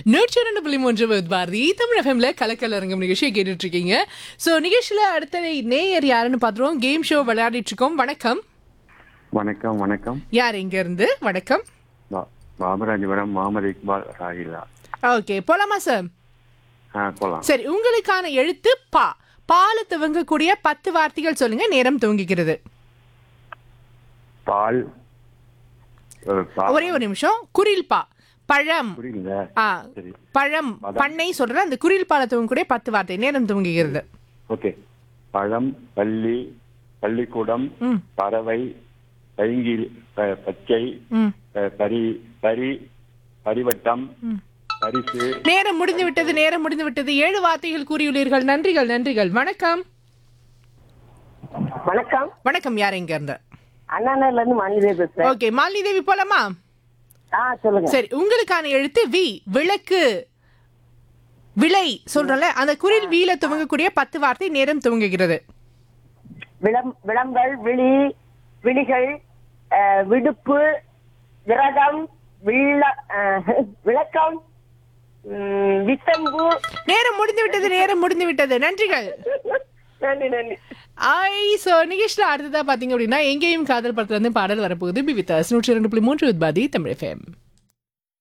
நூற்றி இரண்டு புள்ளி மூன்று with பாரதி தமிழ் எஃப்எம்ல கலக்கல் அரங்கம் நிகழ்ச்சியை கேட்டுட்டு இருக்கீங்க ஸோ நிகழ்ச்சியில அடுத்த நேயர் யாருன்னு பார்த்துருவோம் கேம் ஷோ விளையாடிட்டு இருக்கோம் வணக்கம் வணக்கம் வணக்கம் யார் இங்க இருந்து வணக்கம் பா- பாபராஜபுரம் முகமது இக்பால் ராகிலா ஓகே போலாமா சார் ஆ போலாம் சரி உங்களுக்கான எழுத்து பா பால துவங்கக்கூடிய பத்து வார்த்தைகள் சொல்லுங்க நேரம் துவங்கிக்கிறது பால் அஹ், பா- ஒரே ஒரு நிமிஷம் குரில் பா பழம் புரியல ஆ சரி பழம் பண்ணை சொல்ற அந்த குரில் பால துவங்கக்கூடிய பத்து வார்த்தை நேரம் துவங்குகிறது ஓகே பழம் பள்ளி பள்ளிக்கூடம் ம் பறவை பைங்கி ப- பச்சை ம் அஹ், பரி பரி பரிவட்டம் ம். பரிசு நேரம் முடிந்து விட்டது நேரம் முடிந்து விட்டது ஏழு வார்த்தைகள் கூறியுள்ளீர்கள் நன்றிகள் நன்றிகள் வணக்கம் வணக்கம் வணக்கம் யார் இங்க இருந்து அண்ணாநகர்ல இருந்து மாநில பேசுறேன் ஓகே மாலினி தேவி போலாமா ஆ சொல்லுங்க சரி உங்களுக்கான எழுத்து வி விளக்கு விலை சொல்றோம்ல அந்த குரில் வீல துவங்கக்கூடிய பத்து வார்த்தை நேரம் துவங்குகிறது விளம் விளம்பல் விழி விழிகள் அஹ், விடுப்பு விரதம் விள்ள அஹ், விளக்கம் உம், வித்தம்பு நேரம் முடிந்து விட்டது நேரம் முடிந்து விட்டது நன்றிகள் நன்றி நன்றி ஐ சோ நிகழ்ச்சியில் அடுத்ததா பாத்தீங்க அப்படின்னா எங்கேயும் காதல் படத்துல இருந்து பாடல் வரப்போகுது பி வித் நூற்றி இரண்டு புள்ளி மூன்று வித் பாதி தமிழ் எஃப்எம்